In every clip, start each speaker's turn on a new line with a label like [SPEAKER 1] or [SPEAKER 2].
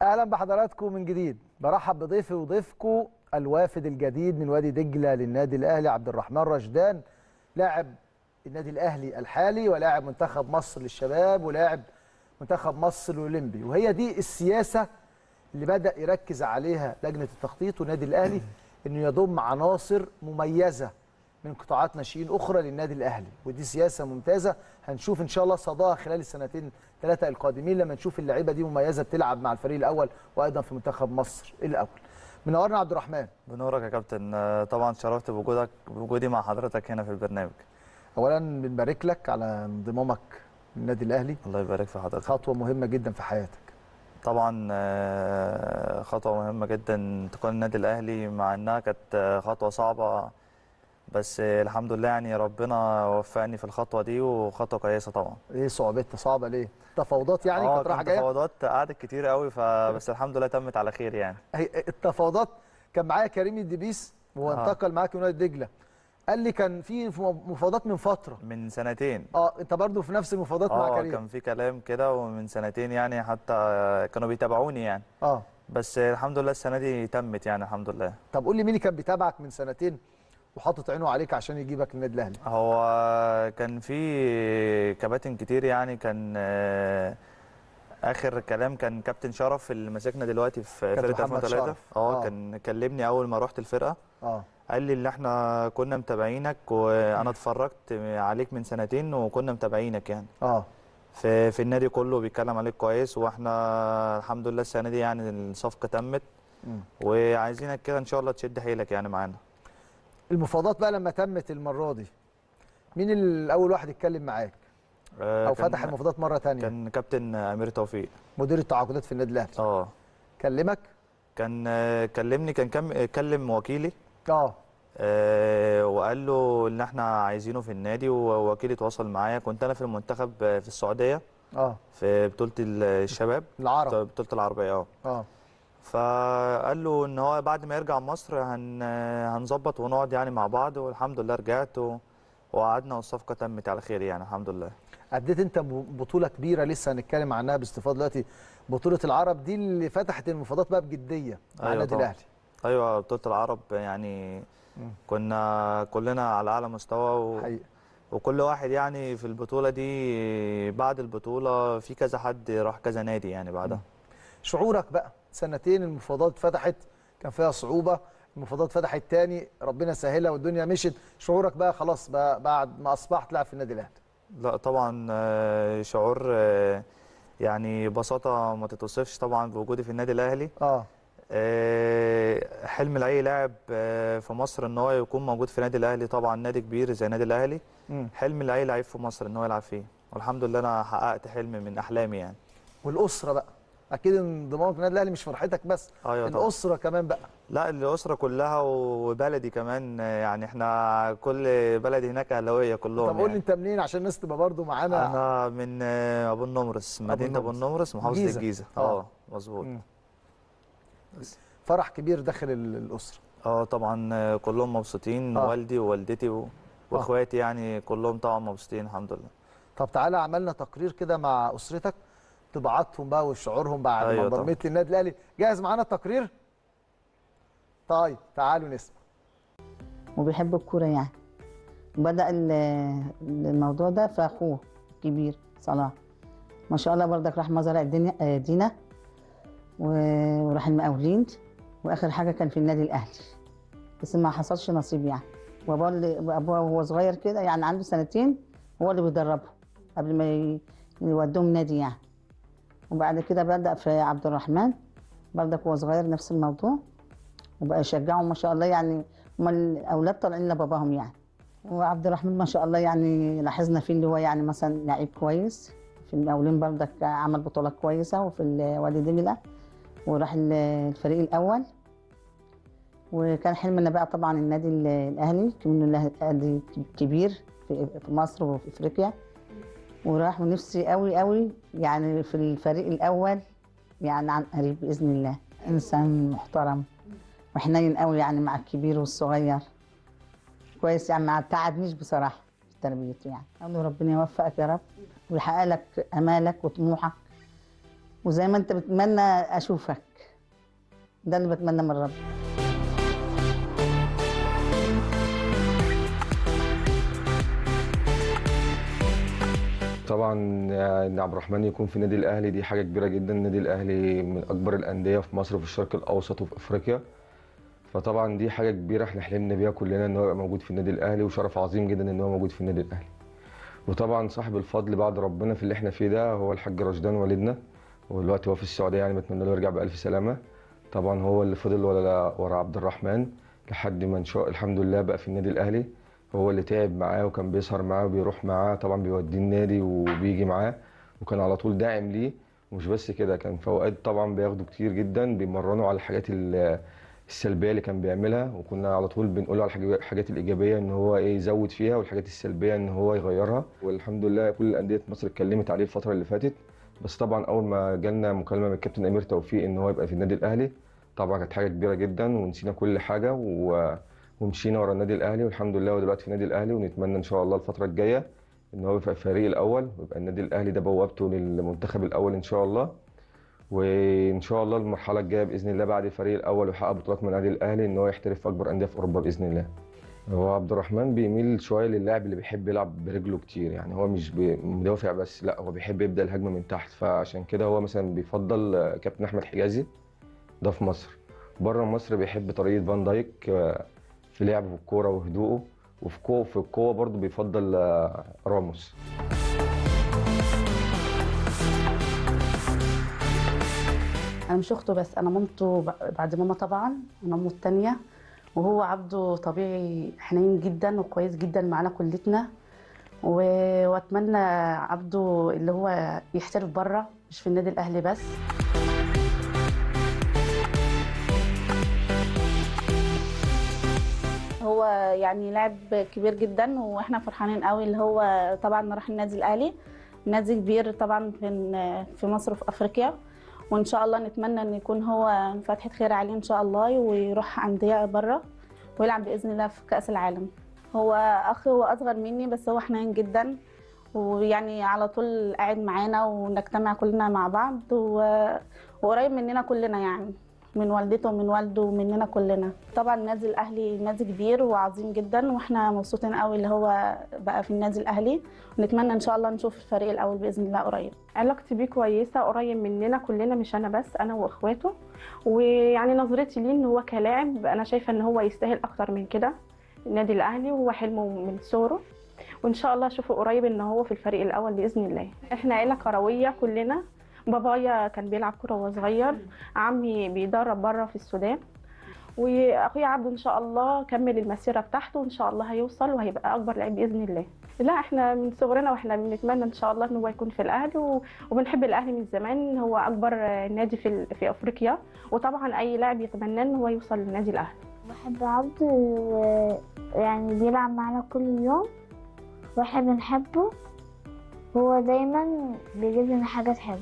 [SPEAKER 1] اهلا بحضراتكم من جديد برحب بضيفي وضيفكم الوافد الجديد من وادي دجله للنادي الاهلي عبد الرحمن رشدان لاعب النادي الاهلي الحالي ولاعب منتخب مصر للشباب ولاعب منتخب مصر الاولمبي وهي دي السياسه اللي بدا يركز عليها لجنه التخطيط والنادي الاهلي انه يضم عناصر مميزه من قطاعات ناشئين اخرى للنادي الاهلي ودي سياسه ممتازه هنشوف ان شاء الله صداها خلال السنتين ثلاثه القادمين لما نشوف اللعيبه دي مميزه بتلعب مع الفريق الاول وايضا في منتخب مصر الاول منورنا عبد الرحمن
[SPEAKER 2] بنورك يا كابتن آه، طبعا شرفت بوجودك بوجودي مع حضرتك هنا في البرنامج
[SPEAKER 1] اولا بنبارك لك على انضمامك للنادي الاهلي
[SPEAKER 2] الله يبارك في حضرتك
[SPEAKER 1] خطوه مهمه جدا في حياتك
[SPEAKER 2] طبعا آه، خطوه مهمه جدا انتقال النادي الاهلي مع انها كانت آه، خطوه صعبه بس آه، الحمد لله يعني ربنا وفقني في الخطوه دي وخطوه كويسه طبعا
[SPEAKER 1] ايه صعوبتها صعبه ليه تفاوضات يعني
[SPEAKER 2] اه
[SPEAKER 1] كانت رايحه
[SPEAKER 2] كان
[SPEAKER 1] جايه
[SPEAKER 2] تفاوضات قعدت كتير قوي فبس الحمد لله تمت على خير يعني
[SPEAKER 1] هي التفاوضات كان معايا كريم الدبيس وهو
[SPEAKER 2] آه.
[SPEAKER 1] انتقل معاك من نادي دجله قال لي كان في مفاوضات من فتره
[SPEAKER 2] من سنتين
[SPEAKER 1] اه انت برضو في نفس المفاوضات مع
[SPEAKER 2] اه
[SPEAKER 1] كريم
[SPEAKER 2] كان في كلام كده ومن سنتين يعني حتى كانوا بيتابعوني يعني
[SPEAKER 1] اه
[SPEAKER 2] بس الحمد لله السنه دي تمت يعني الحمد لله
[SPEAKER 1] طب قول لي مين اللي كان بيتابعك من سنتين وحاطط عينه عليك عشان يجيبك النادي الاهلي
[SPEAKER 2] هو كان في كباتن كتير يعني كان آه، اخر كلام كان كابتن شرف اللي ماسكنا دلوقتي في
[SPEAKER 1] كابتن
[SPEAKER 2] فرقه
[SPEAKER 1] محمد
[SPEAKER 2] 2003
[SPEAKER 1] شرف.
[SPEAKER 2] اه
[SPEAKER 1] آه.
[SPEAKER 2] كان كلمني اول ما رحت الفرقه
[SPEAKER 1] اه
[SPEAKER 2] قال لي اللي احنا كنا متابعينك وانا اتفرجت عليك من سنتين وكنا متابعينك يعني
[SPEAKER 1] اه
[SPEAKER 2] في في النادي كله بيتكلم عليك كويس واحنا الحمد لله السنه دي يعني الصفقه تمت
[SPEAKER 1] مم.
[SPEAKER 2] وعايزينك كده ان شاء الله تشد حيلك يعني معانا
[SPEAKER 1] المفاوضات بقى لما تمت المره دي مين ال- اول واحد اتكلم معاك
[SPEAKER 2] آه،
[SPEAKER 1] او
[SPEAKER 2] كان-
[SPEAKER 1] فتح المفاوضات مره تانية
[SPEAKER 2] كان كابتن امير توفيق
[SPEAKER 1] مدير التعاقدات في النادي الاهلي
[SPEAKER 2] اه
[SPEAKER 1] كلمك
[SPEAKER 2] كان آه، كلمني كان كم كلم وكيلي
[SPEAKER 1] اه
[SPEAKER 2] آه، وقال له ان احنا عايزينه في النادي ووكيلي اتواصل معايا كنت انا في المنتخب آه، في السعوديه
[SPEAKER 1] اه
[SPEAKER 2] في بطوله الشباب
[SPEAKER 1] العرب
[SPEAKER 2] بطوله العربيه اه
[SPEAKER 1] اه
[SPEAKER 2] فقال له ان هو بعد ما يرجع مصر هن هنظبط ونقعد يعني مع بعض والحمد لله رجعت و... وقعدنا والصفقه تمت على خير يعني الحمد لله
[SPEAKER 1] اديت انت ب- بطوله كبيره لسه هنتكلم عنها باستفاضه دلوقتي بطوله العرب دي اللي فتحت المفاوضات بقى بجديه مع
[SPEAKER 2] أيوة
[SPEAKER 1] النادي
[SPEAKER 2] طبعا.
[SPEAKER 1] الاهلي
[SPEAKER 2] ايوه بطوله العرب يعني كنا كلنا على اعلى مستوى و...
[SPEAKER 1] حقيقه
[SPEAKER 2] وكل واحد يعني في البطولة دي بعد البطولة في كذا حد راح كذا نادي يعني بعدها
[SPEAKER 1] شعورك بقى سنتين المفاوضات فتحت كان فيها صعوبه المفاوضات فتحت تاني ربنا سهلها والدنيا مشت شعورك بقى خلاص بقى بعد ما اصبحت لاعب في النادي الاهلي
[SPEAKER 2] لا طبعا آه، شعور آه، يعني بساطة ما تتوصفش طبعا بوجودي في النادي الأهلي
[SPEAKER 1] اه
[SPEAKER 2] آه، حلم لأي لاعب آه، في مصر إن هو يكون موجود في النادي الأهلي طبعا نادي كبير زي النادي الأهلي
[SPEAKER 1] مم.
[SPEAKER 2] حلم لأي لعيب في مصر إن هو يلعب فيه والحمد لله أنا حققت حلم من أحلامي يعني
[SPEAKER 1] والاسره بقى اكيد انضمامك في النادي الاهلي مش فرحتك بس
[SPEAKER 2] أيوة طبعا
[SPEAKER 1] الاسره كمان بقى
[SPEAKER 2] لا الأسرة كلها وبلدي كمان آه، يعني احنا كل بلدي هناك أهلاوية كلهم
[SPEAKER 1] طب قول لي
[SPEAKER 2] يعني.
[SPEAKER 1] انت منين عشان الناس تبقى برضو معانا
[SPEAKER 2] انا من آه، ابو النمرس مدينه ابو
[SPEAKER 1] النمرس.
[SPEAKER 2] النمرس محافظه
[SPEAKER 1] الجيزة.
[SPEAKER 2] الجيزه
[SPEAKER 1] آه.
[SPEAKER 2] اه مظبوط
[SPEAKER 1] مم. فرح كبير داخل ال- الاسره
[SPEAKER 2] اه طبعا آه، كلهم مبسوطين
[SPEAKER 1] آه.
[SPEAKER 2] والدي ووالدتي و... واخواتي يعني كلهم طبعا مبسوطين الحمد لله
[SPEAKER 1] طب تعالى عملنا تقرير كده مع اسرتك طباعاتهم بقى وشعورهم بعد
[SPEAKER 2] أيوة
[SPEAKER 1] ما
[SPEAKER 2] طبعا.
[SPEAKER 1] انضميت للنادي الاهلي جاهز معانا التقرير طيب تعالوا نسمع
[SPEAKER 3] وبيحب الكورة يعني بدأ ال- الموضوع ده في أخوه الكبير صلاح ما شاء الله برضك راح مزرعة دينا, آه، دينا و- وراح المقاولين وآخر حاجة كان في النادي الأهلي بس ما حصلش نصيب يعني وأبوه اللي أبوه وهو صغير كده يعني عنده سنتين هو اللي بيدربه قبل ما ي- يودوهم نادي يعني وبعد كده بدأ في عبد الرحمن برضك وهو صغير نفس الموضوع وبقى يشجعهم ما شاء الله يعني هما الاولاد طالعين لباباهم يعني وعبد الرحمن ما شاء الله يعني لاحظنا فيه اللي هو يعني مثلا لعيب كويس في المقاولين برضك عمل بطولات كويسه وفي ال- وادي دجله وراح ال- الفريق الاول وكان حلمنا بقى طبعا النادي ال- الاهلي كمان نادي كبير في في مصر وفي افريقيا وراح ونفسي قوي قوي يعني في الفريق الاول يعني عن قريب باذن الله انسان محترم وحنين قوي يعني مع الكبير والصغير كويس يعني ما تعبنيش بصراحه في تربيته يعني اقول له ربنا يوفقك يا رب ويحقق لك امالك وطموحك وزي ما انت بتمنى اشوفك ده اللي بتمنى من ربنا
[SPEAKER 4] طبعا ان عبد الرحمن يكون في النادي الاهلي دي حاجه كبيره جدا النادي الاهلي من اكبر الانديه في مصر وفي الشرق الاوسط وفي افريقيا فطبعا دي حاجه كبيره احنا حلمنا بيها كلنا ان هو يبقى موجود في النادي الاهلي وشرف عظيم جدا ان هو موجود في النادي الاهلي وطبعا صاحب الفضل بعد ربنا في اللي احنا فيه ده هو الحاج رشدان والدنا ودلوقتي هو في السعوديه يعني بتمنى له يرجع بالف سلامه طبعا هو اللي فضل ورا ورا عبد الرحمن لحد ما ان شاء الحمد لله بقى في النادي الاهلي هو اللي تعب معاه وكان بيسهر معاه وبيروح معاه طبعا بيوديه النادي وبيجي معاه وكان على طول داعم ليه ومش بس كده كان في اوقات طبعا بياخده كتير جدا بيمرنوا على الحاجات ال- السلبيه اللي كان بيعملها وكنا على طول بنقول له على الحاجة- الحاجات الايجابيه ان هو ايه يزود فيها والحاجات السلبيه ان هو يغيرها والحمد لله كل انديه مصر اتكلمت عليه الفتره اللي فاتت بس طبعا اول ما جالنا مكالمه من الكابتن امير توفيق ان هو يبقى في النادي الاهلي طبعا كانت حاجه كبيره جدا ونسينا كل حاجه و... ومشينا ورا النادي الاهلي والحمد لله هو دلوقتي في النادي الاهلي ونتمنى ان شاء الله الفتره الجايه ان هو يبقى الفريق الاول ويبقى النادي الاهلي ده بوابته للمنتخب الاول ان شاء الله وان شاء الله المرحله الجايه باذن الله بعد الفريق الاول ويحقق بطولات من النادي الاهلي ان هو يحترف في اكبر انديه في اوروبا باذن الله هو عبد الرحمن بيميل شويه للاعب اللي بيحب يلعب برجله كتير يعني هو مش بي- مدافع بس لا هو بيحب يبدا الهجمه من تحت فعشان كده هو مثلا بيفضل آه، كابتن احمد حجازي ده في مصر بره مصر بيحب طريقه فان دايك آه، في لعبه بالكوره وهدوءه وفي قوه في القوه برضه بيفضل آه، راموس
[SPEAKER 5] انا مش اخته بس انا مامته ب- بعد ماما طبعا انا امه التانية وهو عبده طبيعي حنين جدا وكويس جدا معانا كلتنا و- واتمنى عبده اللي هو يحترف بره مش في النادي الاهلي بس
[SPEAKER 6] هو يعني لاعب كبير جدا واحنا فرحانين قوي اللي هو طبعا راح النادي الاهلي نادي كبير طبعا في في مصر وفي افريقيا وان شاء الله نتمنى ان يكون هو فتحه خير عليه ان شاء الله ويروح انديه بره ويلعب باذن الله في كاس العالم هو اخ هو اصغر مني بس هو حنين جدا ويعني على طول قاعد معانا ونجتمع كلنا مع بعض و... وقريب مننا كلنا يعني من والدته ومن والده ومننا كلنا طبعا النادي الاهلي نادي كبير وعظيم جدا واحنا مبسوطين قوي اللي هو بقى في النادي الاهلي ونتمنى ان شاء الله نشوف الفريق الاول باذن الله قريب
[SPEAKER 7] علاقتي بيه كويسة قريب مننا كلنا مش أنا بس أنا وإخواته ويعني نظرتي ليه إن هو كلاعب أنا شايفة إن هو يستاهل أكتر من كده النادي الأهلي وهو حلمه من صغره وإن شاء الله أشوفه قريب إن هو في الفريق الأول بإذن الله إحنا عيلة كروية كلنا بابايا كان بيلعب كرة وهو صغير عمي بيدرب بره في السودان واخويا عبده ان شاء الله كمل المسيره بتاعته وان شاء الله هيوصل وهيبقى اكبر لعيب باذن الله لا احنا من صغرنا واحنا بنتمنى ان شاء الله ان هو يكون في الاهلي و- وبنحب الاهلي من زمان هو اكبر نادي في ال- في افريقيا وطبعا اي لاعب يتمنى ان هو يوصل للنادي الاهلي
[SPEAKER 8] بحب عبده ويعني بيلعب معانا كل يوم واحنا بنحبه هو دايما بيجيب لنا حاجات حلوة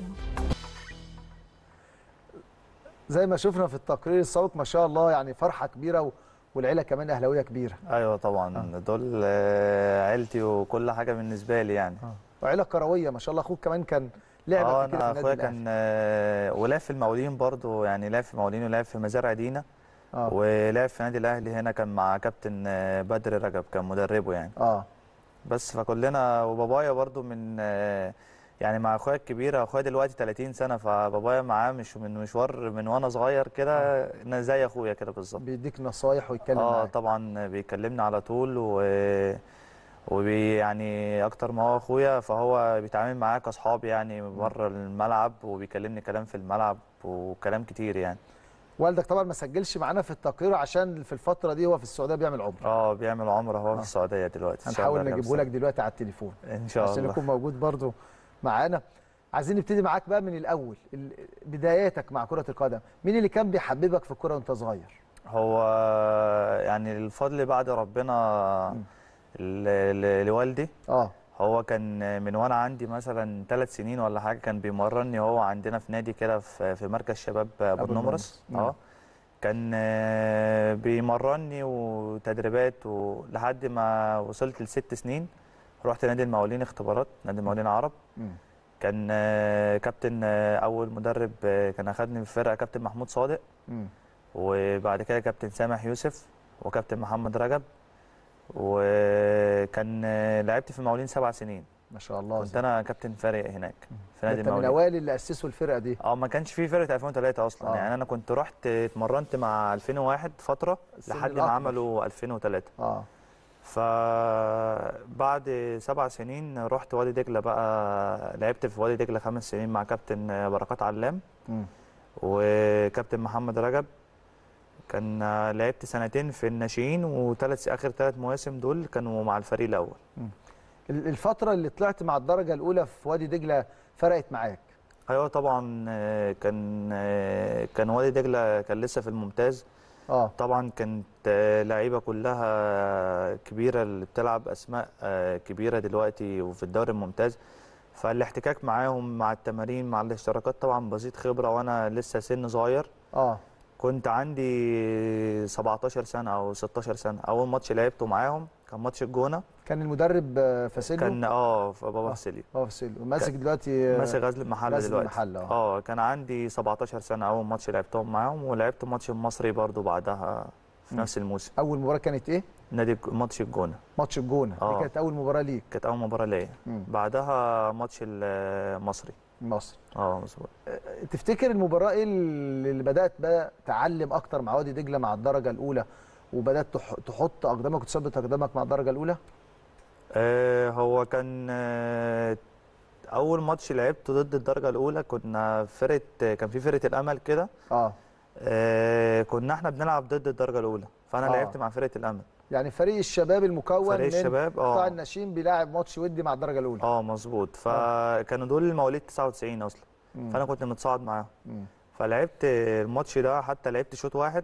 [SPEAKER 1] زي ما شفنا في التقرير السابق ما شاء الله يعني فرحه كبيره و... والعيله كمان اهلاويه كبيره
[SPEAKER 2] ايوه طبعا دول آه، عيلتي وكل حاجه بالنسبه لي يعني
[SPEAKER 1] وعيله كرويه ما شاء الله اخوك كمان كان لعب
[SPEAKER 2] اه
[SPEAKER 1] قبل كده
[SPEAKER 2] انا
[SPEAKER 1] في النادي
[SPEAKER 2] اخويا
[SPEAKER 1] الأهلي.
[SPEAKER 2] كان آه، ولعب في المقاولين برضو يعني لعب في المقاولين ولعب في مزارع دينا
[SPEAKER 1] اه
[SPEAKER 2] ولعب في النادي الاهلي هنا كان مع كابتن آه، بدر رجب كان مدربه يعني
[SPEAKER 1] اه
[SPEAKER 2] بس فكلنا وبابايا برضو من آه، يعني مع اخويا الكبير اخويا دلوقتي 30 سنه فبابايا معاه مش من مشوار من وانا صغير كده إن زي اخويا كده بالظبط
[SPEAKER 1] بيديك نصايح ويتكلم
[SPEAKER 2] اه
[SPEAKER 1] معاك
[SPEAKER 2] طبعا بيكلمني على طول و وبي يعني اكتر ما هو اخويا فهو بيتعامل معايا كاصحاب يعني بره الملعب وبيكلمني كلام في الملعب وكلام كتير يعني
[SPEAKER 1] والدك طبعا ما سجلش معانا في التقرير عشان في الفتره دي هو في السعوديه بيعمل عمره
[SPEAKER 2] اه بيعمل عمره هو
[SPEAKER 1] آه.
[SPEAKER 2] في السعوديه دلوقتي إن شاء
[SPEAKER 1] هنحاول
[SPEAKER 2] الله
[SPEAKER 1] نجيبه
[SPEAKER 2] يرجع
[SPEAKER 1] لك دلوقتي على التليفون
[SPEAKER 2] بسرعة. ان شاء
[SPEAKER 1] عشان
[SPEAKER 2] الله
[SPEAKER 1] يكون موجود برضو معانا عايزين نبتدي معاك بقى من الاول ال- بداياتك مع كره القدم مين اللي كان بيحببك في الكره وانت صغير
[SPEAKER 2] هو يعني الفضل بعد ربنا ل- ل- لوالدي
[SPEAKER 1] اه
[SPEAKER 2] هو كان من وانا عندي مثلا ثلاث سنين ولا حاجه كان بيمرني هو عندنا في نادي كده في في مركز شباب ابو
[SPEAKER 1] أبو
[SPEAKER 2] النمرس
[SPEAKER 1] النمرس.
[SPEAKER 2] اه كان آه، بيمرني وتدريبات ولحد ما وصلت لست سنين رحت نادي المقاولين اختبارات نادي المقاولين العرب
[SPEAKER 1] مم.
[SPEAKER 2] كان آه، كابتن آه، اول مدرب آه، كان اخدني في الفرقه كابتن محمود صادق
[SPEAKER 1] مم.
[SPEAKER 2] وبعد كده كابتن سامح يوسف وكابتن محمد رجب وكان آه، لعبت في المقاولين سبع سنين
[SPEAKER 1] ما شاء الله
[SPEAKER 2] كنت انا كابتن فريق هناك في نادي
[SPEAKER 1] انت من
[SPEAKER 2] المقاولين
[SPEAKER 1] اوائل اللي اسسوا الفرقه دي
[SPEAKER 2] اه ما كانش في فرقه 2003 اصلا
[SPEAKER 1] آه.
[SPEAKER 2] يعني انا كنت رحت اتمرنت مع 2001 فتره
[SPEAKER 1] السن
[SPEAKER 2] لحد ما
[SPEAKER 1] الأكبر.
[SPEAKER 2] عملوا 2003
[SPEAKER 1] اه
[SPEAKER 2] فبعد سبع سنين رحت وادي دجله بقى لعبت في وادي دجله خمس سنين مع كابتن بركات علام
[SPEAKER 1] مم.
[SPEAKER 2] وكابتن محمد رجب كان لعبت سنتين في الناشئين وثلاث اخر ثلاث مواسم دول كانوا مع الفريق الاول
[SPEAKER 1] ال- الفتره اللي طلعت مع الدرجه الاولى في وادي دجله فرقت معاك
[SPEAKER 2] ايوه طبعا آه، كان آه، كان وادي دجله كان لسه في الممتاز
[SPEAKER 1] اه
[SPEAKER 2] طبعا كانت آه، لعيبه كلها كبيره اللي بتلعب اسماء آه، كبيره دلوقتي وفي الدوري الممتاز فالاحتكاك معاهم مع التمارين مع الاشتراكات طبعا بسيط خبره وانا لسه سن صغير
[SPEAKER 1] اه
[SPEAKER 2] كنت عندي 17 سنه او 16 سنه اول ماتش لعبته معاهم كان ماتش الجونه
[SPEAKER 1] كان المدرب آه، فاسيلو
[SPEAKER 2] كان اه في بابا فاسيليو
[SPEAKER 1] اه فاسيلو ماسك دلوقتي آه،
[SPEAKER 2] ماسك غزل المحله
[SPEAKER 1] غزل
[SPEAKER 2] دلوقتي
[SPEAKER 1] المحلة، اه.
[SPEAKER 2] اه كان عندي 17 سنه اول ماتش لعبتهم معاهم ولعبت ماتش المصري برضو بعدها في
[SPEAKER 1] مم.
[SPEAKER 2] نفس الموسم
[SPEAKER 1] اول مباراه كانت ايه
[SPEAKER 2] نادي الج- ماتش الجونه
[SPEAKER 1] ماتش الجونه دي
[SPEAKER 2] اه.
[SPEAKER 1] كانت اول مباراه ليك
[SPEAKER 2] كانت اول مباراه ليا
[SPEAKER 1] مم.
[SPEAKER 2] بعدها ماتش المصري
[SPEAKER 1] مصر
[SPEAKER 2] اه مظبوط
[SPEAKER 1] تفتكر المباراه ايه اللي اللي بدات بقى تعلم اكتر مع وادي دجله مع الدرجه الاولى وبدات تح- تحط اقدامك وتثبت اقدامك مع الدرجه الاولى
[SPEAKER 2] آه هو كان آه اول ماتش لعبته ضد الدرجه الاولى كنا فرقه كان في فرقه الامل كده
[SPEAKER 1] اه
[SPEAKER 2] آه كنا احنا بنلعب ضد الدرجه الاولى فانا
[SPEAKER 1] آه.
[SPEAKER 2] لعبت مع فرقه الامل
[SPEAKER 1] يعني فريق الشباب المكون
[SPEAKER 2] فريق
[SPEAKER 1] من
[SPEAKER 2] الشباب
[SPEAKER 1] قطاع
[SPEAKER 2] اه
[SPEAKER 1] الناشئين بيلاعب ماتش ودي مع الدرجه الاولى
[SPEAKER 2] اه مظبوط فكانوا دول المواليد 99 اصلا
[SPEAKER 1] مم.
[SPEAKER 2] فانا كنت متصاعد معاهم
[SPEAKER 1] مم.
[SPEAKER 2] فلعبت الماتش ده حتى لعبت شوط واحد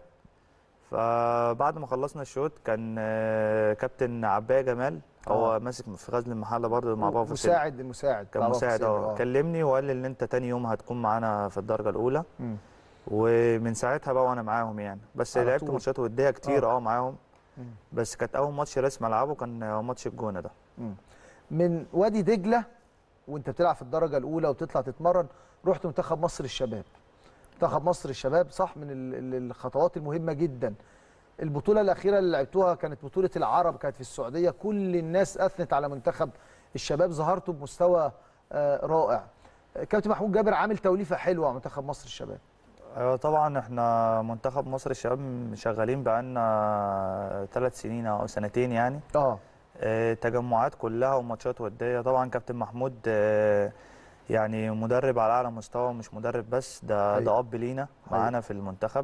[SPEAKER 2] فبعد ما خلصنا الشوط كان آه، كابتن عباية جمال هو
[SPEAKER 1] آه.
[SPEAKER 2] ماسك في غزل المحله برضه مع بابا فاسيليو.
[SPEAKER 1] مساعد المساعد
[SPEAKER 2] كان
[SPEAKER 1] بتاع بابا
[SPEAKER 2] مساعد
[SPEAKER 1] فاسيليو،
[SPEAKER 2] اه كلمني وقال لي ان انت تاني يوم هتكون معانا في الدرجه الاولى
[SPEAKER 1] مم.
[SPEAKER 2] ومن ساعتها بقى وانا معاهم يعني بس
[SPEAKER 1] على
[SPEAKER 2] لعبت
[SPEAKER 1] طول.
[SPEAKER 2] ماتشات وديه كتير
[SPEAKER 1] آه.
[SPEAKER 2] اه معاهم
[SPEAKER 1] مم.
[SPEAKER 2] بس كانت اول ماتش رسمي العبه كان هو ماتش الجونه ده
[SPEAKER 1] مم. من وادي دجله وانت بتلعب في الدرجه الاولى وتطلع تتمرن رحت منتخب مصر الشباب منتخب مصر الشباب صح من ال- ال- الخطوات المهمه جدا البطوله الاخيره اللي لعبتوها كانت بطوله العرب كانت في السعوديه كل الناس اثنت على منتخب الشباب ظهرتوا بمستوى آه، رائع كابتن محمود جابر عامل توليفه حلوه على منتخب مصر الشباب
[SPEAKER 2] ايوه طبعا احنا منتخب مصر الشباب شغالين بقالنا ثلاث سنين او سنتين يعني
[SPEAKER 1] اه
[SPEAKER 2] آه، تجمعات كلها وماتشات وديه طبعا كابتن محمود آه، يعني مدرب على اعلى مستوى مش مدرب بس ده
[SPEAKER 1] حقيقي.
[SPEAKER 2] ده اب لينا
[SPEAKER 1] حقيقي.
[SPEAKER 2] معانا في المنتخب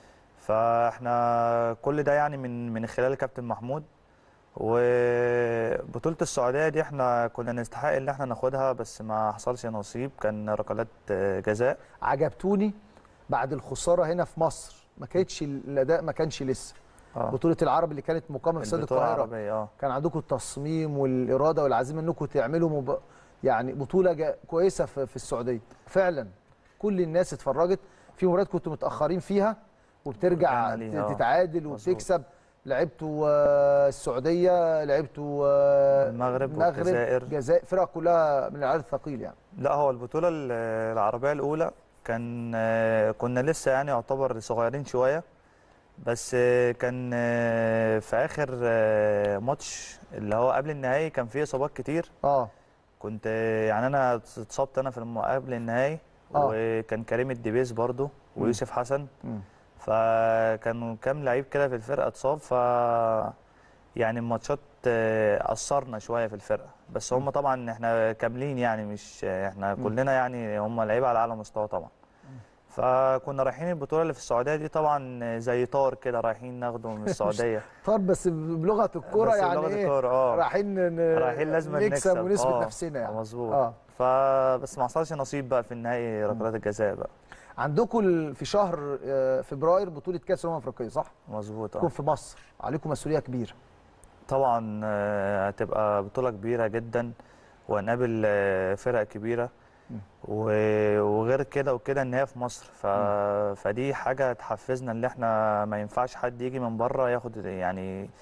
[SPEAKER 2] فاحنا كل ده يعني من من خلال كابتن محمود وبطولة السعودية دي احنا كنا نستحق ان احنا ناخدها بس ما حصلش نصيب كان ركلات آه، جزاء
[SPEAKER 1] عجبتوني بعد الخساره هنا في مصر ما كانتش الاداء ما كانش لسه
[SPEAKER 2] اه
[SPEAKER 1] بطوله العرب اللي كانت مقامه في استاد
[SPEAKER 2] البطولة
[SPEAKER 1] القاهره
[SPEAKER 2] العربية اه
[SPEAKER 1] كان عندكم التصميم والاراده والعزيمه انكم تعملوا مب... يعني بطوله جا... كويسه في... في السعوديه فعلا كل الناس اتفرجت في مباريات كنتوا متاخرين فيها وبترجع
[SPEAKER 2] رجعنا ليها، آه.
[SPEAKER 1] تتعادل
[SPEAKER 2] مظبوط.
[SPEAKER 1] وبتكسب لعبتوا آه، السعوديه لعبتوا آه،
[SPEAKER 2] المغرب والجزائر.
[SPEAKER 1] الجزائر فرق كلها من العيار الثقيل يعني
[SPEAKER 2] لا هو البطولة ال- العربية الأولى كان آه، كنا لسه يعني يعتبر صغيرين شوية بس آه، كان آه، في آخر آه، ماتش اللي هو قبل النهائي كان فيه إصابات كتير
[SPEAKER 1] اه
[SPEAKER 2] كنت آه، يعني أنا اتصبت أنا في الم- قبل النهائي
[SPEAKER 1] آه.
[SPEAKER 2] وكان كريم الدبيس برضو ويوسف حسن
[SPEAKER 1] مم.
[SPEAKER 2] فكانوا كام لعيب كده في الفرقة اتصاب ف يعني الماتشات آه، أثرنا شوية في الفرقة بس هم طبعا احنا كاملين يعني مش احنا
[SPEAKER 1] مم.
[SPEAKER 2] كلنا يعني هم لعيبة على أعلى مستوى طبعا فكنا رايحين البطولة اللي في السعودية دي طبعا زي طار كده رايحين ناخده من السعودية
[SPEAKER 1] طار بس بلغه الكوره
[SPEAKER 2] بس
[SPEAKER 1] يعني
[SPEAKER 2] بلغة
[SPEAKER 1] ايه
[SPEAKER 2] الكورة اه
[SPEAKER 1] رايحين ن...
[SPEAKER 2] رايحين لازم
[SPEAKER 1] نكسب
[SPEAKER 2] نكسب
[SPEAKER 1] ونثبت
[SPEAKER 2] آه،
[SPEAKER 1] نفسنا يعني
[SPEAKER 2] مظبوط
[SPEAKER 1] اه
[SPEAKER 2] فبس ما حصلش نصيب بقى في النهائي ركلات الجزاء بقى
[SPEAKER 1] عندكم ال- في شهر آه، فبراير بطوله كاس الامم الافريقيه صح؟
[SPEAKER 2] مظبوط اه
[SPEAKER 1] تكون في مصر عليكم مسؤوليه كبيره
[SPEAKER 2] طبعا آه، هتبقى بطولة كبيرة جدا وهنقابل آه، فرق كبيرة
[SPEAKER 1] مم.
[SPEAKER 2] و- وغير كده وكده ان هي في مصر ف... فدي حاجة تحفزنا ان احنا ما ينفعش حد يجي من بره ياخد يعني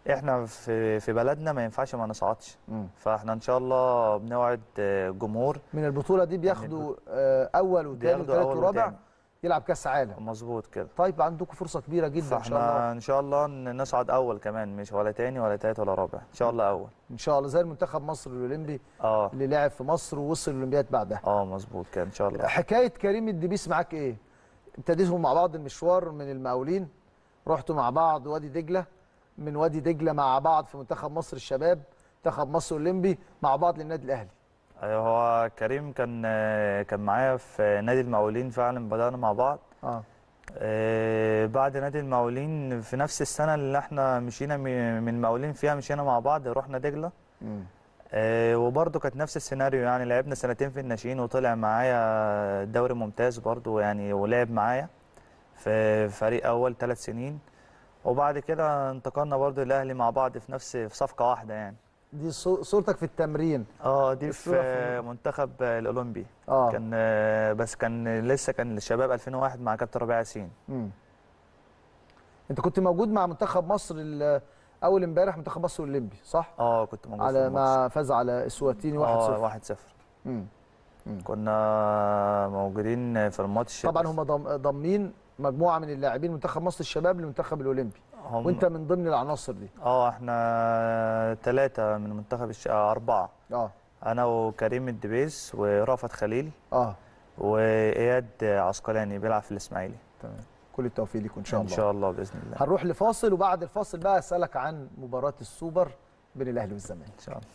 [SPEAKER 2] احنا في في بلدنا ما ينفعش ما نصعدش
[SPEAKER 1] مم.
[SPEAKER 2] فاحنا ان شاء الله بنوعد آه، الجمهور
[SPEAKER 1] من البطوله دي بياخدوا آه، اول وثاني
[SPEAKER 2] بياخدوا
[SPEAKER 1] وثالث
[SPEAKER 2] أول
[SPEAKER 1] ورابع
[SPEAKER 2] وتاني.
[SPEAKER 1] يلعب كاس عالم
[SPEAKER 2] مظبوط كده
[SPEAKER 1] طيب عندكم فرصه كبيره جدا ان شاء الله
[SPEAKER 2] فاحنا ان شاء الله ن- نصعد اول كمان مش ولا تاني ولا تالت ولا رابع ان شاء الله اول
[SPEAKER 1] ان شاء الله زي المنتخب مصر الاولمبي
[SPEAKER 2] اه
[SPEAKER 1] اللي لعب في مصر ووصل الاولمبياد بعدها
[SPEAKER 2] اه مظبوط كده ان شاء الله
[SPEAKER 1] حكايه كريم الدبيس معاك ايه ابتديتوا مع بعض المشوار من المقاولين رحتوا مع بعض وادي دجله من وادي دجله مع بعض في منتخب مصر الشباب منتخب مصر الاولمبي مع بعض للنادي الاهلي
[SPEAKER 2] أيوة، هو كريم كان آه، كان معايا في نادي المقاولين فعلا بدأنا مع بعض
[SPEAKER 1] اه
[SPEAKER 2] آه، بعد نادي المقاولين في نفس السنة اللي احنا مشينا م- من المقاولين فيها مشينا مع بعض رحنا دجلة
[SPEAKER 1] مم.
[SPEAKER 2] آه، وبرضه كانت نفس السيناريو يعني لعبنا سنتين في الناشئين وطلع معايا دوري ممتاز برضه يعني ولعب معايا في فريق أول ثلاث سنين وبعد كده انتقلنا برضه الأهلي مع بعض في نفس في صفقة واحدة يعني
[SPEAKER 1] دي صو- صورتك في التمرين
[SPEAKER 2] اه دي
[SPEAKER 1] الصورة
[SPEAKER 2] في
[SPEAKER 1] في-
[SPEAKER 2] منتخب الأولمبي
[SPEAKER 1] اه
[SPEAKER 2] كان آه، بس كان لسه كان الشباب 2001 مع كابتن ربيع ياسين
[SPEAKER 1] مم. انت كنت موجود مع منتخب مصر ال- اول امبارح منتخب مصر الاولمبي صح
[SPEAKER 2] اه كنت موجود في
[SPEAKER 1] على
[SPEAKER 2] الماتش
[SPEAKER 1] ما فاز على اسواتيني 1-0
[SPEAKER 2] اه 1 0
[SPEAKER 1] مم.
[SPEAKER 2] كنا موجودين في الماتش
[SPEAKER 1] طبعا هم ضم- ضامنين مجموعه من اللاعبين منتخب مصر الشباب للمنتخب الاولمبي
[SPEAKER 2] هم
[SPEAKER 1] وانت من ضمن العناصر دي
[SPEAKER 2] اه احنا ثلاثة من منتخب الش... آه، أربعة
[SPEAKER 1] اه
[SPEAKER 2] أنا وكريم الدبيس ورافت خليل
[SPEAKER 1] اه
[SPEAKER 2] وإياد عسقلاني بيلعب في الإسماعيلي
[SPEAKER 1] تمام كل التوفيق ليكم ان شاء
[SPEAKER 2] إن
[SPEAKER 1] الله
[SPEAKER 2] شاء الله بإذن الله
[SPEAKER 1] هنروح لفاصل وبعد الفاصل بقى اسالك عن مباراه السوبر بين الاهلي والزمالك
[SPEAKER 2] إن شاء الله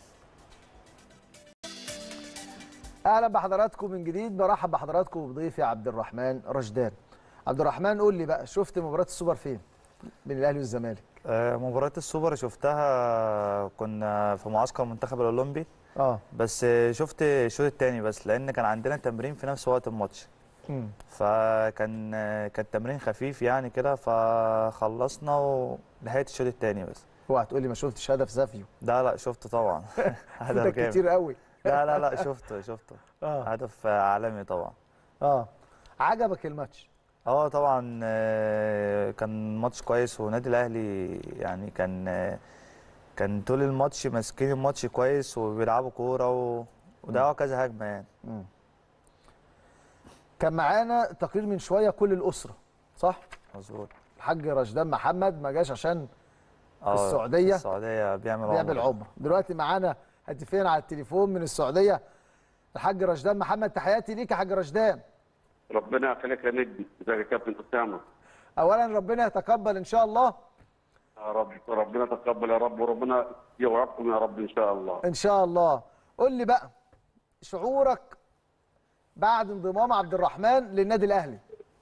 [SPEAKER 1] اهلا بحضراتكم من جديد برحب بحضراتكم بضيفي عبد الرحمن رشدان عبد الرحمن قول لي بقى شفت مباراه السوبر فين بين الاهلي والزمالك
[SPEAKER 2] آه، مباراة السوبر شفتها كنا في معسكر المنتخب الأولمبي
[SPEAKER 1] اه
[SPEAKER 2] بس شفت الشوط التاني بس لأن كان عندنا تمرين في نفس وقت الماتش
[SPEAKER 1] مم.
[SPEAKER 2] فكان كان تمرين خفيف يعني كده فخلصنا ولحقت الشوط التاني بس
[SPEAKER 1] اوعى تقول لي ما شفتش هدف زافيو
[SPEAKER 2] لا لا شفته طبعا هدف
[SPEAKER 1] فوتك
[SPEAKER 2] جامد
[SPEAKER 1] كتير قوي
[SPEAKER 2] لا لا لا شفته شفته
[SPEAKER 1] اه
[SPEAKER 2] هدف عالمي طبعا
[SPEAKER 1] اه عجبك الماتش
[SPEAKER 2] اه طبعا آه، كان ماتش كويس ونادي الاهلي يعني كان آه، كان طول الماتش ماسكين الماتش كويس وبيلعبوا كوره و... وضيعوا كذا هجمه يعني
[SPEAKER 1] مم. كان معانا تقرير من شويه كل الاسره صح
[SPEAKER 2] مظبوط
[SPEAKER 1] الحاج رشدان محمد ما جاش عشان
[SPEAKER 2] اه
[SPEAKER 1] السعودية
[SPEAKER 2] السعوديه بيعمل
[SPEAKER 1] بيعمل عمره دلوقتي معانا هاتفين على التليفون من السعوديه الحاج رشدان محمد تحياتي ليك يا حاج رشدان
[SPEAKER 9] ربنا يخليك يا نجم ازيك يا كابتن اسامه
[SPEAKER 1] اولا ربنا يتقبل ان شاء الله
[SPEAKER 9] يا رب ربنا يتقبل يا رب وربنا يوعدكم يا رب ان شاء الله
[SPEAKER 1] ان شاء الله قول لي بقى شعورك بعد انضمام عبد الرحمن للنادي الاهلي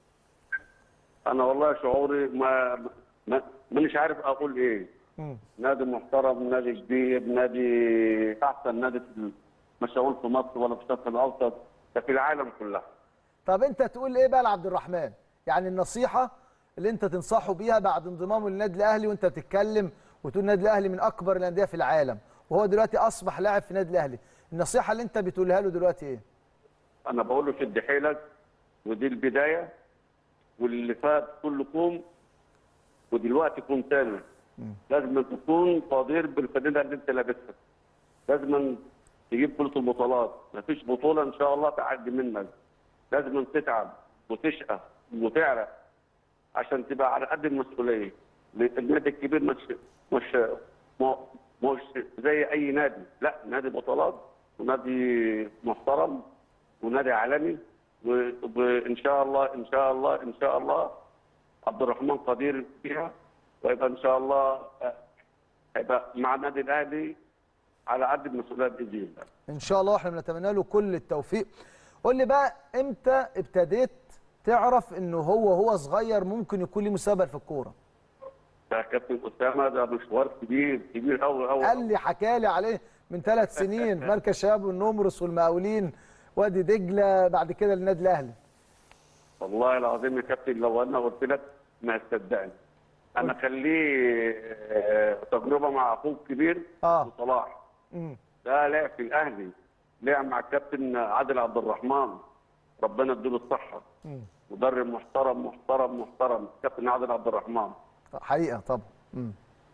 [SPEAKER 9] انا والله شعوري ما ما مانيش عارف اقول ايه
[SPEAKER 1] مم.
[SPEAKER 9] نادي محترم نادي كبير نادي احسن نادي في مش هقول في مصر ولا في الشرق الاوسط ده في العالم كلها
[SPEAKER 1] طب انت تقول ايه بقى لعبد الرحمن يعني النصيحه اللي انت تنصحه بيها بعد انضمامه للنادي الاهلي وانت بتتكلم وتقول النادي الاهلي من اكبر الانديه في العالم وهو دلوقتي اصبح لاعب في النادي الاهلي النصيحه اللي انت بتقولها له دلوقتي ايه
[SPEAKER 9] انا بقول له شد حيلك ودي البدايه واللي فات كله كوم ودلوقتي كوم تاني لازم تكون قدير بالفانيلا اللي انت لابسها لازم تجيب كل البطولات مفيش بطوله ان شاء الله تعدي منك لازم تتعب وتشقى وتعرق عشان تبقى على قد المسؤوليه النادي الكبير مش مش مش زي اي نادي لا نادي بطولات ونادي محترم ونادي عالمي و- وان شاء الله ان شاء الله ان شاء الله عبد الرحمن قدير فيها ويبقى ان شاء الله آه، هيبقى مع النادي الاهلي على قد المسؤوليه باذن الله
[SPEAKER 1] ان شاء الله احنا بنتمنى له كل التوفيق قول لي بقى امتى ابتديت تعرف انه هو هو صغير ممكن يكون ليه مستقبل في الكوره
[SPEAKER 9] ده كابتن اسامه ده مشوار كبير كبير قوي قوي
[SPEAKER 1] قال لي حكى لي عليه من ثلاث سنين في مركز شباب والنمرس والمقاولين وادي دجله بعد كده للنادي الاهلي
[SPEAKER 9] والله العظيم يا كابتن لو انا قلت لك ما تصدقني انا خليه آه، تجربه مع اخوه الكبير
[SPEAKER 1] اه
[SPEAKER 9] صلاح
[SPEAKER 1] امم
[SPEAKER 9] ده لعب في الاهلي لعب مع الكابتن عادل عبد الرحمن ربنا يديله الصحه
[SPEAKER 1] مم.
[SPEAKER 9] مدرب محترم محترم محترم كابتن عادل عبد الرحمن
[SPEAKER 1] حقيقه طبعا امم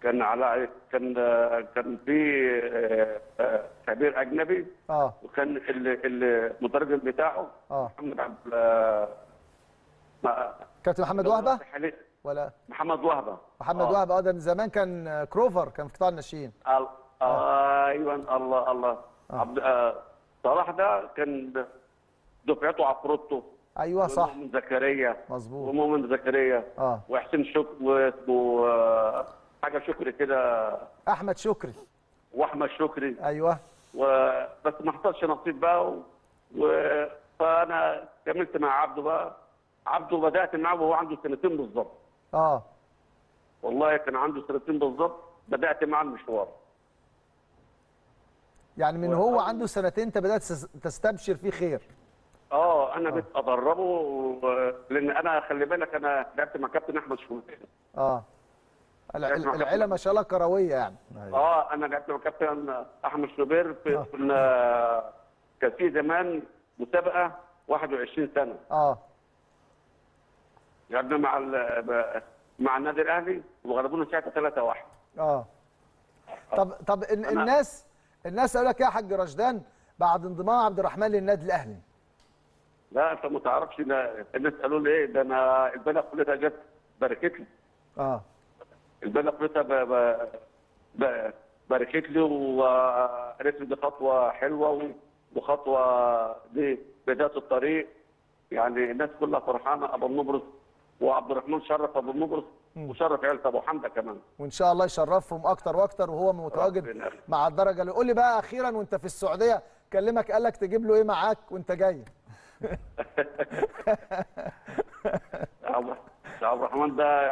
[SPEAKER 9] كان على كان آه، كان في آه، آه، خبير اجنبي
[SPEAKER 1] اه
[SPEAKER 9] وكان ال- ال- المترجم بتاعه
[SPEAKER 1] اه
[SPEAKER 9] محمد عبد آه، ما-
[SPEAKER 1] كابتن محمد وهبه
[SPEAKER 9] حالي-
[SPEAKER 1] ولا
[SPEAKER 9] محمد وهبه
[SPEAKER 1] محمد
[SPEAKER 9] آه.
[SPEAKER 1] وهبه اه ده من زمان كان آه، كروفر كان في قطاع الناشئين
[SPEAKER 9] ال- ايوه الله الله عبد آه، صلاح ده كان دفعته عفروتو
[SPEAKER 1] ايوه صح
[SPEAKER 9] ومؤمن زكريا
[SPEAKER 1] مظبوط
[SPEAKER 9] ومؤمن زكريا
[SPEAKER 1] اه
[SPEAKER 9] وحسين شكر واسمه آه، حاجه شكري كده
[SPEAKER 1] احمد شكري
[SPEAKER 9] واحمد شكري
[SPEAKER 1] ايوه
[SPEAKER 9] و- بس ما حصلش نصيب بقى و... و... فانا كملت مع عبده بقى عبده بدات معاه وهو عنده سنتين بالظبط
[SPEAKER 1] اه
[SPEAKER 9] والله كان عنده سنتين بالظبط بدات معاه المشوار
[SPEAKER 1] يعني من هو عنده سنتين انت بدات تس- تستبشر فيه خير
[SPEAKER 9] اه انا بقيت ادربه و... لان انا خلي بالك انا لعبت مع كابتن احمد شوقي
[SPEAKER 1] اه الع-
[SPEAKER 9] لعبت مع
[SPEAKER 1] العيله ما شاء الله كرويه يعني
[SPEAKER 9] اه انا لعبت مع كابتن احمد شوبير في كنا كان في زمان مسابقه 21 سنه
[SPEAKER 1] اه
[SPEAKER 9] لعبنا مع ال... مع النادي الاهلي وغلبونا ساعتها 3 1
[SPEAKER 1] اه طب طب ال- الناس الناس قالوا لك إيه يا حاج رشدان بعد انضمام عبد الرحمن للنادي الاهلي
[SPEAKER 9] لا انت ما تعرفش ده الناس قالوا لي ايه ده انا البلد كلها جت باركت لي
[SPEAKER 1] اه
[SPEAKER 9] البلد كلها ب... ب... ب... باركت لي وقالت لي دي خطوه حلوه و- وخطوه دي بدايه الطريق يعني الناس كلها فرحانه ابو النبرس وعبد الرحمن شرف ابو النبرس وشرف عيله ابو حمزه كمان
[SPEAKER 1] وان شاء الله يشرفهم اكتر واكتر وهو متواجد
[SPEAKER 9] ربنا يخليك.
[SPEAKER 1] مع الدرجه اللي قول لي بقى اخيرا وانت في السعوديه كلمك قال لك تجيب له ايه معاك وانت جاي
[SPEAKER 9] عبد عبد الرحمن ده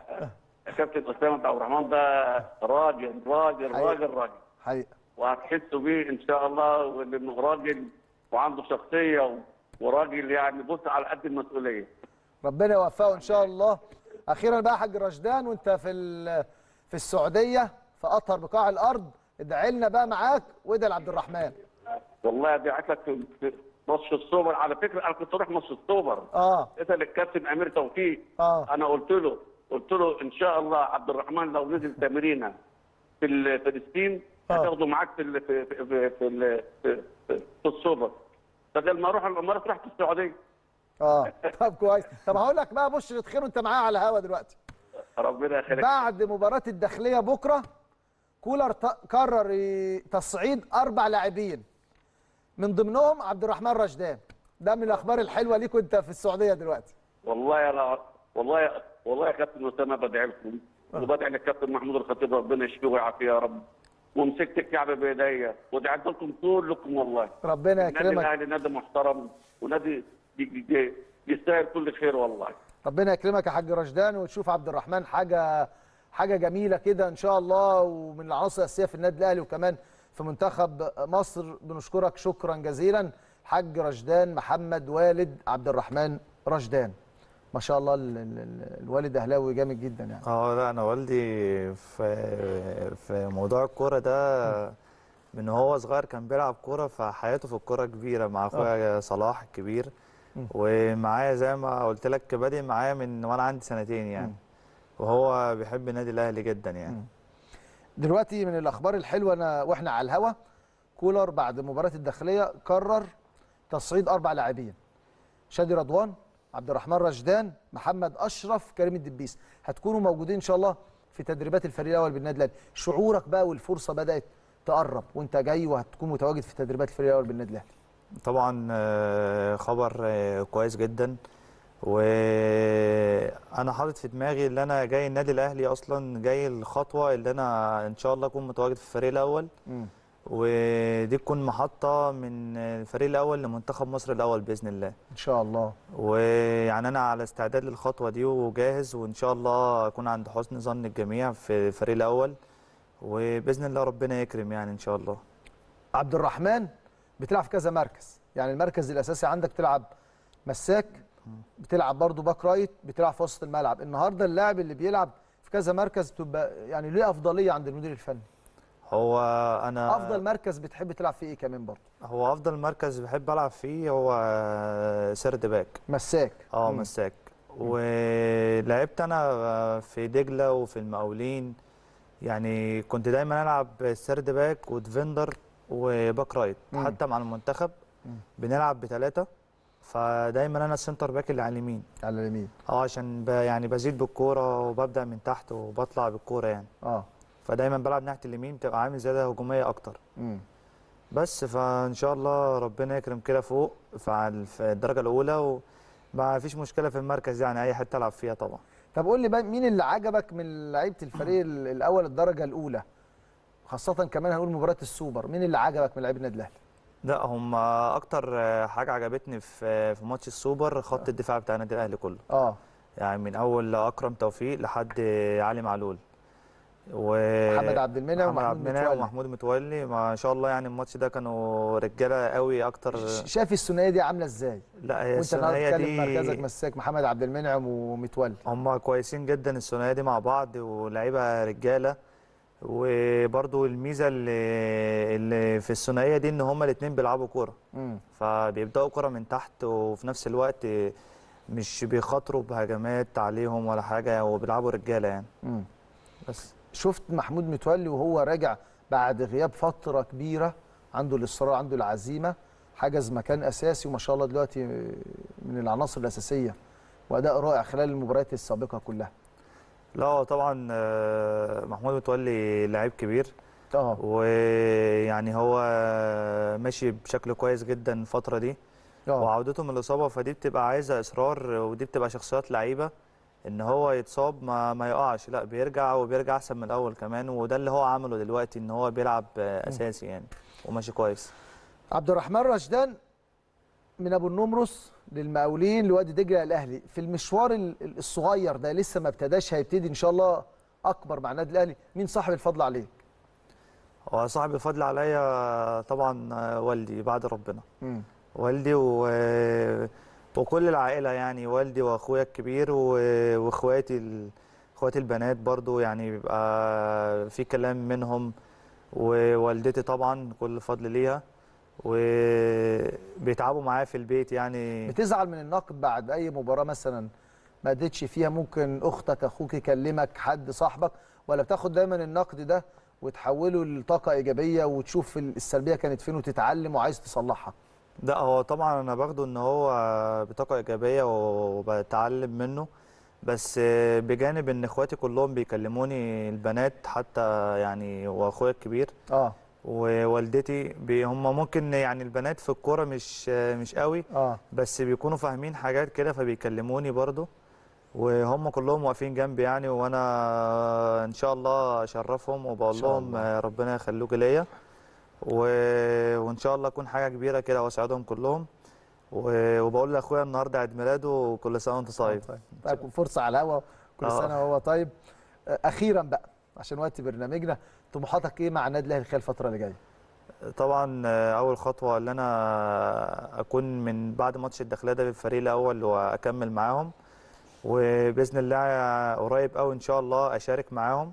[SPEAKER 9] كابتن اسامه عبد الرحمن ده راجل راجل
[SPEAKER 1] حقيقة.
[SPEAKER 9] راجل راجل
[SPEAKER 1] حقيقه
[SPEAKER 9] وهتحسوا بيه ان شاء الله وانه راجل وعنده شخصيه و- وراجل يعني بص على قد المسؤوليه
[SPEAKER 1] ربنا يوفقه ان شاء الله اخيرا بقى يا حاج رشدان وانت في ال- في السعوديه في اطهر بقاع الارض ادعي لنا بقى معاك وادعي لعبد الرحمن
[SPEAKER 9] والله دعيت لك في في ماتش السوبر على فكره انا كنت اروح ماتش السوبر
[SPEAKER 1] اه
[SPEAKER 9] اسال الكابتن امير توفيق
[SPEAKER 1] اه
[SPEAKER 9] انا قلت له قلت له ان شاء الله عبد الرحمن لو نزل تمرينه في ال- في الستيم
[SPEAKER 1] آه.
[SPEAKER 9] هتاخده معاك في ال- في في في, في, ال- في, في, في السوبر بدل ما اروح الامارات رحت السعوديه
[SPEAKER 1] اه طب كويس طب هقول لك بقى بشرة خير وانت معايا على الهوا دلوقتي
[SPEAKER 9] ربنا يخليك
[SPEAKER 1] بعد مباراة الداخلية بكرة كولر ت- قرر ي- تصعيد أربع لاعبين من ضمنهم عبد الرحمن رشدان ده من الأخبار الحلوة ليك وأنت في السعودية دلوقتي
[SPEAKER 9] والله يا لا والله يا والله يا كابتن اسامه بدعي لكم وبدعي للكابتن محمود الخطيب ربنا يشفيه ويعافيه يا رب ومسكت الكعب بايديا ودعيت لكم كلكم والله
[SPEAKER 1] ربنا
[SPEAKER 9] النادي
[SPEAKER 1] يكرمك
[SPEAKER 9] الاهلي نادي محترم ونادي ي- ي- يستاهل كل خير والله
[SPEAKER 1] ربنا يكرمك يا حاج رشدان وتشوف عبد الرحمن حاجة حاجة جميلة كده إن شاء الله ومن العناصر الأساسية في النادي الأهلي وكمان في منتخب مصر بنشكرك شكرا جزيلا حاج رشدان محمد والد عبد الرحمن رشدان ما شاء الله ال- ال- ال- الوالد أهلاوي جامد جدا يعني
[SPEAKER 2] اه لا انا والدي في في موضوع الكوره ده من هو صغير كان بيلعب كوره فحياته في الكوره كبيره مع اخويا صلاح الكبير ومعايا زي ما قلت لك بادئ معايا من وانا عندي سنتين يعني وهو بيحب النادي الاهلي جدا يعني
[SPEAKER 1] دلوقتي من الاخبار الحلوه انا واحنا على الهوا كولر بعد مباراه الداخليه قرر تصعيد اربع لاعبين شادي رضوان عبد الرحمن رشدان محمد اشرف كريم الدبيس هتكونوا موجودين ان شاء الله في تدريبات الفريق الاول بالنادي الاهلي شعورك بقى والفرصه بدات تقرب وانت جاي وهتكون متواجد في تدريبات الفريق الاول بالنادي الاهلي
[SPEAKER 2] طبعا آه، خبر آه، كويس جدا وانا حاطط في دماغي ان انا جاي النادي الاهلي اصلا جاي الخطوه اللي انا ان شاء الله اكون متواجد في الفريق الاول ودي تكون محطه من الفريق الاول لمنتخب مصر الاول باذن الله
[SPEAKER 1] ان شاء الله
[SPEAKER 2] ويعني انا على استعداد للخطوه دي وجاهز وان شاء الله اكون عند حسن ظن الجميع في الفريق الاول وباذن الله ربنا يكرم يعني ان شاء الله
[SPEAKER 1] عبد الرحمن بتلعب في كذا مركز يعني المركز الاساسي عندك بتلعب مساك بتلعب برضه باك رايت بتلعب في وسط الملعب النهارده اللاعب اللي بيلعب في كذا مركز بتبقى يعني ليه افضليه عند المدير الفني
[SPEAKER 2] هو انا
[SPEAKER 1] افضل مركز بتحب تلعب فيه ايه كمان برضه
[SPEAKER 2] هو افضل مركز بحب العب فيه هو سرد باك
[SPEAKER 1] مساك
[SPEAKER 2] اه
[SPEAKER 1] مم.
[SPEAKER 2] مساك ولعبت انا في دجله وفي المقاولين يعني كنت دايما العب سيرد باك وديفندر وباك رايت
[SPEAKER 1] مم.
[SPEAKER 2] حتى مع المنتخب
[SPEAKER 1] مم.
[SPEAKER 2] بنلعب بثلاثه فدايما انا السنتر باك اللي على اليمين
[SPEAKER 1] على اليمين
[SPEAKER 2] اه عشان ب يعني بزيد بالكوره وببدا من تحت وبطلع بالكوره يعني
[SPEAKER 1] اه
[SPEAKER 2] فدايما بلعب ناحيه اليمين بتبقى عامل زياده هجوميه اكتر
[SPEAKER 1] مم.
[SPEAKER 2] بس فان شاء الله ربنا يكرم كده فوق في في الدرجه الاولى وما فيش مشكله في المركز يعني اي حته العب فيها طبعا
[SPEAKER 1] طب قول لي بقى مين اللي عجبك من لعيبه الفريق ال- الاول الدرجه الاولى خاصه كمان هنقول مباراه السوبر مين اللي عجبك من لعيبه النادي الاهلي
[SPEAKER 2] لا هم اكتر حاجه عجبتني في في ماتش السوبر خط الدفاع بتاع النادي الاهلي كله
[SPEAKER 1] اه
[SPEAKER 2] يعني من اول اكرم توفيق لحد علي معلول و
[SPEAKER 1] محمد عبد المنعم
[SPEAKER 2] محمد
[SPEAKER 1] ومحمود
[SPEAKER 2] عبد المنعم
[SPEAKER 1] متولي.
[SPEAKER 2] ومحمود متولي ما شاء الله يعني الماتش ده كانوا رجاله قوي اكتر
[SPEAKER 1] ش- شايف الثنائيه دي عامله ازاي
[SPEAKER 2] لا هي
[SPEAKER 1] وانت النهارده
[SPEAKER 2] الثنائيه
[SPEAKER 1] بتتكلم مركزك
[SPEAKER 2] دي
[SPEAKER 1] مساك محمد عبد المنعم ومتولي
[SPEAKER 2] هم كويسين جدا الثنائيه دي مع بعض ولاعيبه رجاله وبرضو الميزه اللي اللي في الثنائيه دي ان هم الاثنين بيلعبوا كوره
[SPEAKER 1] امم
[SPEAKER 2] فبيبداوا كوره من تحت وفي نفس الوقت مش بيخاطروا بهجمات عليهم ولا حاجه وبيلعبوا رجاله يعني
[SPEAKER 1] امم
[SPEAKER 2] بس
[SPEAKER 1] شفت محمود متولي وهو راجع بعد غياب فتره كبيره عنده الاصرار عنده العزيمه حجز مكان اساسي وما شاء الله دلوقتي من العناصر الاساسيه واداء رائع خلال المباريات السابقه كلها
[SPEAKER 2] لا هو طبعا آه، محمود متولي لعيب كبير
[SPEAKER 1] اه
[SPEAKER 2] ويعني هو ماشي بشكل كويس جدا الفتره دي
[SPEAKER 1] اه
[SPEAKER 2] وعودته من الاصابه فدي بتبقى عايزه اصرار ودي بتبقى شخصيات لعيبه ان هو يتصاب ما, ما يقعش لا بيرجع وبيرجع احسن من الاول كمان وده اللي هو عمله دلوقتي ان هو بيلعب آه، اساسي يعني وماشي كويس
[SPEAKER 1] عبد الرحمن رشدان من ابو النمرس للمقاولين لوادي دجله الاهلي في المشوار ال- ال- الصغير ده لسه ما ابتداش هيبتدي ان شاء الله اكبر مع النادي الاهلي مين صاحب الفضل عليك
[SPEAKER 2] هو صاحب الفضل عليا طبعا آه، والدي بعد ربنا
[SPEAKER 1] امم
[SPEAKER 2] والدي و... وكل العائلة يعني والدي واخويا الكبير و... واخواتي ال... اخواتي البنات برضو يعني بيبقى في كلام منهم ووالدتي طبعا كل فضل ليها وبيتعبوا معايا في البيت يعني
[SPEAKER 1] بتزعل من النقد بعد اي مباراه مثلا ما اديتش فيها ممكن اختك اخوك يكلمك حد صاحبك ولا بتاخد دايما النقد ده وتحوله لطاقه ايجابيه وتشوف ال- السلبيه كانت فين وتتعلم وعايز تصلحها
[SPEAKER 2] لا هو طبعا انا باخده ان هو بطاقه ايجابيه وبتعلم منه بس بجانب ان اخواتي كلهم بيكلموني البنات حتى يعني واخويا الكبير
[SPEAKER 1] اه
[SPEAKER 2] ووالدتي بي- هم ممكن يعني البنات في الكوره مش مش قوي
[SPEAKER 1] اه
[SPEAKER 2] بس بيكونوا فاهمين حاجات كده فبيكلموني برضو وهم كلهم واقفين جنبي يعني وانا ان شاء الله اشرفهم وبقول
[SPEAKER 1] إن شاء
[SPEAKER 2] لهم
[SPEAKER 1] الله.
[SPEAKER 2] ربنا يخلوك ليا و... وان شاء الله اكون حاجه كبيره كده واسعدهم كلهم و... وبقول لاخويا النهارده عيد ميلاده وكل سنه وانت طيب
[SPEAKER 1] طيب طيب فرصه على الهوا كل
[SPEAKER 2] آه.
[SPEAKER 1] سنه وهو طيب آه، اخيرا بقى عشان وقت برنامجنا طموحاتك ايه مع النادي الاهلي خلال الفتره اللي جايه
[SPEAKER 2] طبعا اول خطوه اللي انا اكون من بعد ماتش الداخليه ده بالفريق الاول واكمل معاهم وباذن الله قريب قوي ان شاء الله اشارك معاهم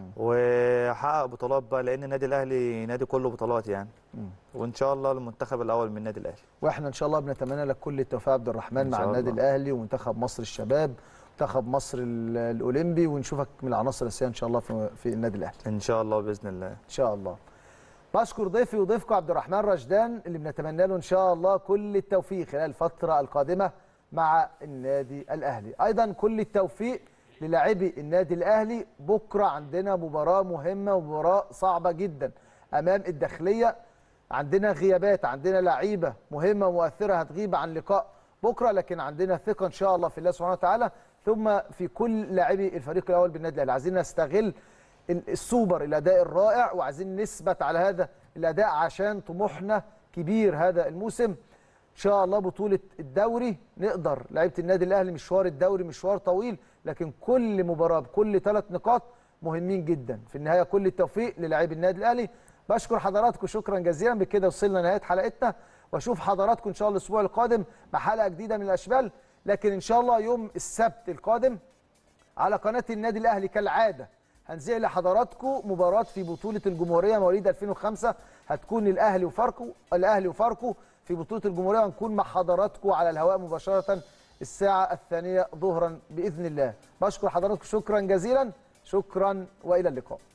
[SPEAKER 2] واحقق بطولات بقى لان النادي الاهلي نادي كله بطولات يعني
[SPEAKER 1] مم.
[SPEAKER 2] وان شاء الله المنتخب الاول من النادي الاهلي
[SPEAKER 1] واحنا ان شاء الله بنتمنى لك كل التوفيق يا عبد الرحمن
[SPEAKER 2] إن
[SPEAKER 1] مع
[SPEAKER 2] شاء
[SPEAKER 1] النادي
[SPEAKER 2] الله.
[SPEAKER 1] الاهلي ومنتخب مصر الشباب منتخب مصر ال- الاولمبي ونشوفك من العناصر الاساسيه ان شاء الله في, في النادي الاهلي
[SPEAKER 2] ان شاء الله باذن الله
[SPEAKER 1] ان شاء الله بشكر ضيفي وضيفكم عبد الرحمن رشدان اللي بنتمنى له ان شاء الله كل التوفيق خلال الفتره القادمه مع النادي الاهلي ايضا كل التوفيق للاعبي النادي الاهلي بكره عندنا مباراه مهمه ومباراه صعبه جدا امام الداخليه عندنا غيابات عندنا لعيبه مهمه ومؤثره هتغيب عن لقاء بكره لكن عندنا ثقه ان شاء الله في الله سبحانه وتعالى ثم في كل لاعبي الفريق الاول بالنادي الاهلي عايزين نستغل ال- السوبر الاداء الرائع وعايزين نثبت على هذا الاداء عشان طموحنا كبير هذا الموسم ان شاء الله بطوله الدوري نقدر لعيبه النادي الاهلي مشوار الدوري مشوار طويل لكن كل مباراه بكل ثلاث نقاط مهمين جدا في النهايه كل التوفيق للاعبي النادي الاهلي بشكر حضراتكم شكرا جزيلا بكده وصلنا لنهايه حلقتنا واشوف حضراتكم ان شاء الله الاسبوع القادم مع حلقه جديده من الاشبال لكن ان شاء الله يوم السبت القادم على قناه النادي الاهلي كالعاده هنذيع لحضراتكم مباراه في بطوله الجمهوريه مواليد 2005 هتكون الاهلي وفاركو الاهلي وفاركو في بطوله الجمهوريه وهنكون مع حضراتكم على الهواء مباشره الساعه الثانيه ظهرا باذن الله بشكر حضراتكم شكرا جزيلا شكرا والى اللقاء